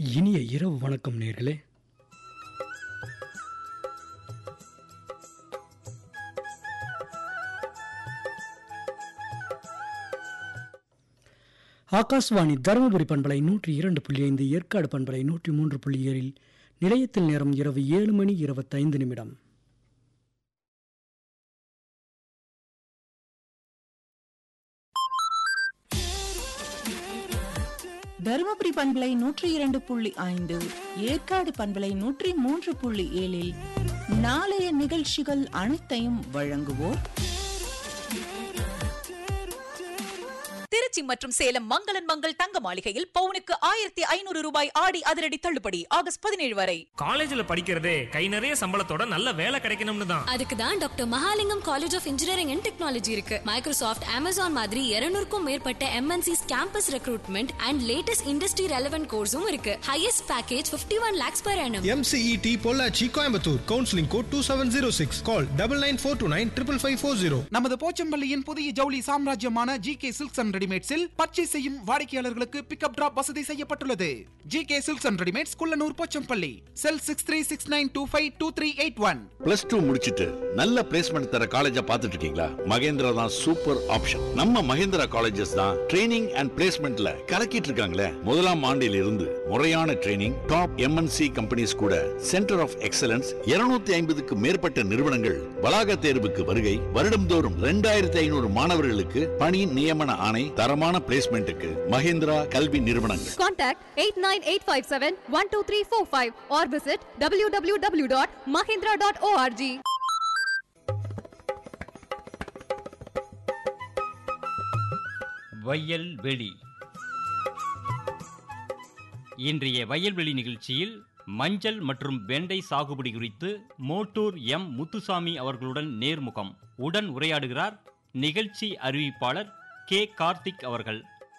இனிய இரவு வணக்கம் நேர்களே ஆகாஷ்வாணி தருமபுரி பண்பலை நூற்றி இரண்டு புள்ளி ஐந்து ஏற்காடு பண்பலை நூற்றி மூன்று புள்ளி ஏழில் நிலையத்தில் நேரம் இரவு ஏழு மணி இருபத்தைந்து நிமிடம் தருமபுரி பண்பலை நூற்றி இரண்டு புள்ளி ஐந்து ஏற்காடு பண்பலை நூற்றி மூன்று புள்ளி ஏழில் நாளைய நிகழ்ச்சிகள் அனைத்தையும் வழங்குவோர் திருச்சி மற்றும் சேலம் மங்களன் மங்கள் தங்க மாளிகையில் பவுனுக்கு ஆயிரத்தி ஐநூறு ரூபாய் ஆடி அதிரடி தள்ளுபடி ஆகஸ்ட் பதினேழு வரை காலேஜ்ல படிக்கிறதே கை நிறைய சம்பளத்தோட நல்ல வேலை கிடைக்கணும்னு தான் அதுக்கு தான் doctor Mahalingam college of engineering and technology இருக்கு மைக்ரோசாஃப்ட் அமேசான் மாதிரி 200 மேற்பட்ட MNCs campus recruitment and latest industry relevant கோர்ஸும் இருக்கு highest package 51 one lakhs per annum MCET Pollachi Coimbatore counselling code two seven zero six call double nine four two nine triple five four zero நமது போச்சம்பள்ளியின் புதிய ஜவுளி சாம்ராஜ்யமான G K silks and ரெடிமேட்ஸில் purchase செய்யும் வாடிக்கையாளர்களுக்கு பிக்கப் டிராப் வசதி செய்யப்பட்டுள்ளது G K silks and readymades Kullanur Pochampalli cell six three six nine two five two three eight one plus two முடிச்சிட்டு நல்ல பிளேஸ்மெண்ட் தர காலேஜா பார்த்துட்டு இருக்கீங்களா மகேந்திரா தான் சூப்பர் ஆப்ஷன் நம்ம மகேந்திரா காலேஜஸ் தான் ட்ரைனிங் அண்ட் பிளேஸ்மெண்ட்ல கலக்கிட்டு இருக்காங்களே முதலாம் ஆண்டில் இருந்து முறையான ட்ரைனிங் டாப் எம்என்சி கம்பெனிஸ் கூட சென்டர் ஆஃப் எக்ஸலன்ஸ் 250 ஐம்பதுக்கு மேற்பட்ட நிறுவனங்கள் வளாக தேர்வுக்கு வருகை வருடம்தோறும் ரெண்டாயிரத்தி ஐநூறு மாணவர்களுக்கு பணி நியமன ஆணை தரமான பிளேஸ்மெண்ட்டுக்கு மகேந்திரா கல்வி நிறுவனங்கள் Contact 89857-12345 or visit www.mahindra.org. வயல்வெளி இன்றைய வயல்வெளி நிகழ்ச்சியில் மஞ்சள் மற்றும் வெண்டை சாகுபடி குறித்து மோட்டூர் எம் முத்துசாமி அவர்களுடன் நேர்முகம் உடன் உரையாடுகிறார் நிகழ்ச்சி அறிவிப்பாளர் கே கார்த்திக் அவர்கள்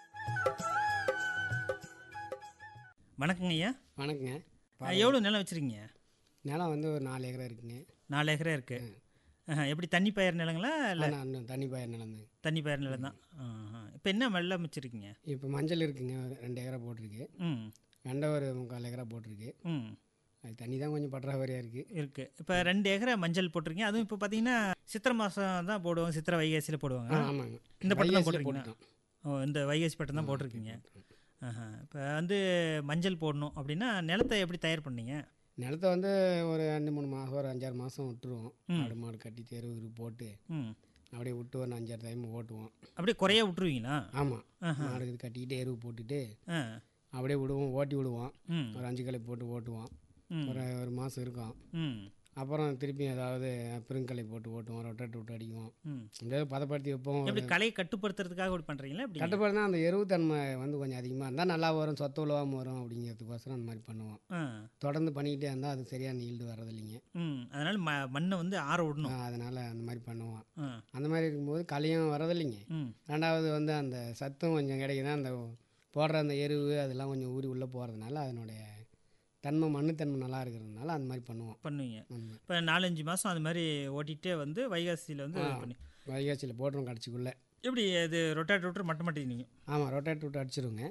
வணக்கங்க ஐயா வணக்கங்க எவ்வளோ நிலம் வச்சுருக்கீங்க நிலம் வந்து ஒரு நாலு ஏக்கரா இருக்குங்க நாலு ஏக்கரா இருக்கு ஆஹா, எப்படி தண்ணி பயிர் நிலங்களா இல்லை ஆனால் இன்னும் தண்ணி பயிர் நிலம் தான் தண்ணி பயிர் நிலம் தான் இப்போ என்ன வெள்ளம் வச்சுருக்கீங்க இப்போ மஞ்சள் இருக்குங்க ஒரு ரெண்டு ஏக்கரா போட்டிருக்கு ம் வெண்டை ஒரு முக்கால் ஏக்கரா போட்டிருக்கு ம் அது தண்ணி தான் கொஞ்சம் பற்றாக்குறையாக இருக்குது இருக்கு இப்போ ரெண்டு ஏக்கரா மஞ்சள் போட்டிருக்கீங்க அதுவும் இப்போ பார்த்தீங்கன்னா சித்திரை மாதம் தான் போடுவாங்க சித்திரை வைகாசியில் போடுவாங்க ஆ, ஆமாங்க. இந்த பட்டம் தான் வைகாசியில போட்டிருக்கீங்க ஓ இந்த வைகாசி பட்டம் தான் போட்டிருக்கீங்க ஆஹா இப்போ வந்து மஞ்சள் போடணும் அப்படின்னா நிலத்தை எப்படி தயார் பண்ணீங்க நிலத்தை வந்து ஒரு ரெண்டு மூணு மாதம் ஒரு அஞ்சாறு மாதம் விட்டுருவோம் ம். ஆடு மாடு கட்டி தெரு கிரு போட்டு ம் அப்படியே விட்டு ஒரு அஞ்சாறு டைம் ஓட்டுவோம் அப்படியே குறைய விட்டுருவீங்களா ஆமாம் ஆஹா. மாடு இது கட்டிக்கிட்டு எருவு போட்டுட்டு ஆ அப்படியே விடுவோம் ஓட்டி விடுவோம் ம் ஒரு அஞ்சு களை போட்டு ஓட்டுவோம் ம். ஒரு ஒரு மாதம் இருக்கும் ம் அப்புறம் திருப்பி ஏதாவது பெருங்கலை போட்டு ஓட்டுவோம் ரொட்டேட் விட்டு அடிக்குவோம் ம் எப்படியாவது பதப்படுத்தி வைப்போம் எப்படி ஒரு- கலையை கட்டுப்படுத்துறதுக்காக இப்படி பண்ணுறீங்களா எப்படி கட்டுப்பாடு தான் அந்த எருவுத்தன்மை வந்து கொஞ்சம் அதிகமாக இருந்தால் நல்லா வரும் சொத்து உழவாமல் வரும் அப்படிங்கிறதுக்கோசரம் அந்த மாதிரி பண்ணுவோம் ஆ தொடர்ந்து பண்ணிக்கிட்டே இருந்தால் அது சரியான ஈல்டு வர்றதில்லைங்க ம் அதனால் ம மண்ணை வந்து ஆற விடணும் அதனால் அந்த மாதிரி பண்ணுவோம் ஆ அந்த மாதிரி இருக்கும்போது கலையும் வரதில்லைங்க ம் ரெண்டாவது வந்து அந்த சத்தும் கொஞ்சம் கிடைக்குது அந்த போடுற அந்த எருவு அதெல்லாம் கொஞ்சம் ஊறி உள்ளே போகிறதுனால அதனுடைய தன்மை மண்ணுத்தன்மை நல்லா இருக்கிறதுனால அந்த மாதிரி பண்ணுவோம் பண்ணுவீங்க ஆமா. இப்போ நாலஞ்சு மாதம் அது மாதிரி ஓட்டிகிட்டே வந்து வைகாசியில் வந்து ஆ. இது பண்ணி வைகாசியில் போட்டுரும் கடைச்சிக்குள்ளே எப்படி அது ரொட்டேட் விட்டு மட்ட மாட்டேங்க ஆமாம் ரொட்டேட் விட்டு அடிச்சிருங்க